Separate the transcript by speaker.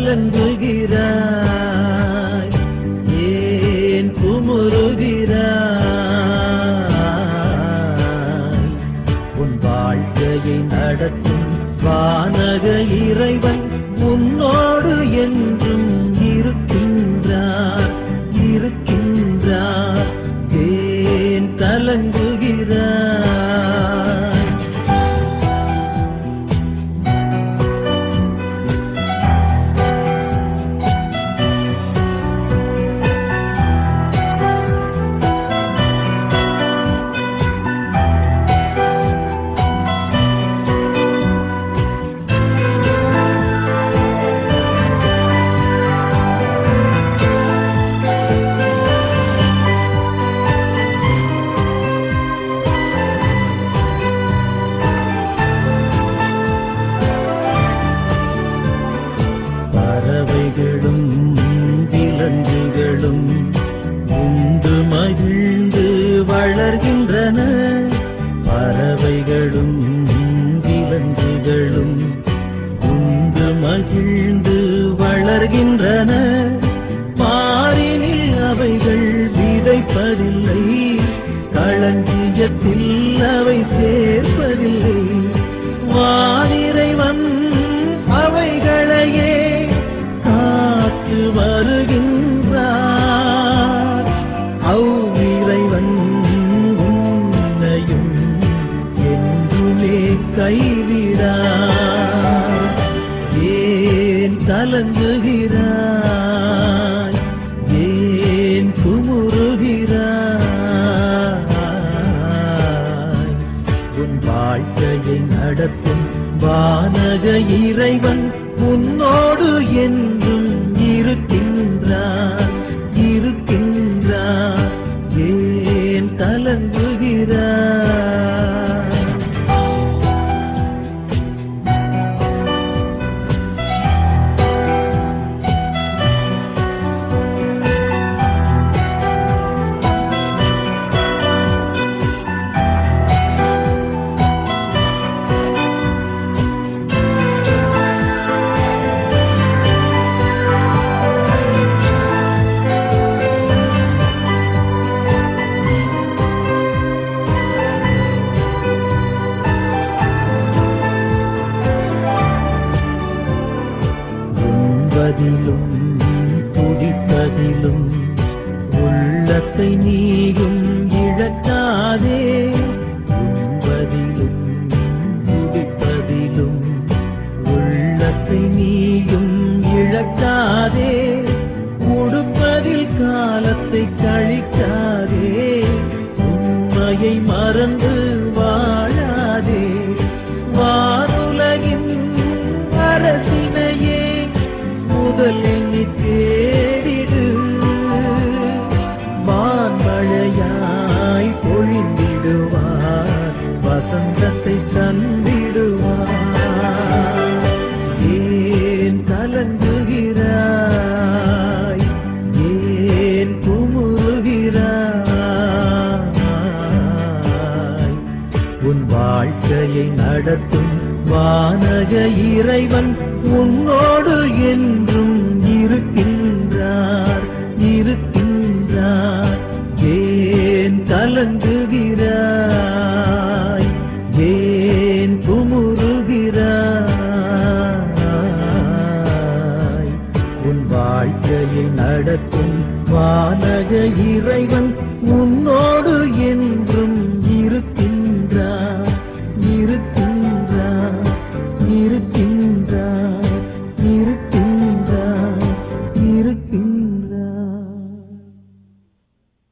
Speaker 1: கலங்குகிறாய் ஏன் குமுறுகிறாய் உன் வாழ்க்கையை நடத்தும் வானக இறைவன் உன்னோடு என்றும் இருக்கின்றார் இருக்கின்றார் ஏன் கலங்குகிறாய் பறவைகளும் விலங்குகளும் உண்டு மகிழ்ந்து வளர்கின்றன பறவைகளும் விலங்குகளும் உண்டு மகிழ்ந்து வளர்கின்றன பாரினில் அவைகள் விதைப்பதில்லை களஞ்சியத்தில் அவை சேர்ப்பதில்லை வானிறைவன் அவைகளையே காத்து வருகின்றார் அவ்விறைவன் உன்னையும் என்றுமே கைவிடார் ஏன் கலங்குகிறாய் ஏன் குமுறுகிறாய் உன் வாழ்க்கையை நடத்தும் வானக இறைவன் உன்னோடு என்றும் இருக்கின்றார் இருக்கின்றார் ஏன் கலங்குகிறார் உண்பதிலும் துடிப்பதிலும் உள்ளத்தை நீயும் இழக்காதே உண்பதிலும் துடிப்பதிலும் உள்ளத்தை நீயும் இழக்காதே உடுப்பதில் காலத்தை கழிக்காதே உண்மையை மறந்து வாழாதே வானுலகின் அரசினையே முதலில் நீ தேடிடு வான்மழையாய் பொழிந்திடுவார் வசந்தத்தை தந்திடுவார் ஏன் கலங்குகிறாய் ஏன் குமுறுகிறாய் உன் வாழ்க்கையை நடத்தும் வானக இறைவன் உன்னோடு என்றும் இருக்கின்றார் இருக்கின்றார் ஏன் கலங்குகிறாய் ஏன் குமுறுகிறாய் உன் வாழ்க்கையை நடத்தும் வானக இறைவன் உன்னோடு என்றும் இருக்கின்றார் இருக்கின்றார்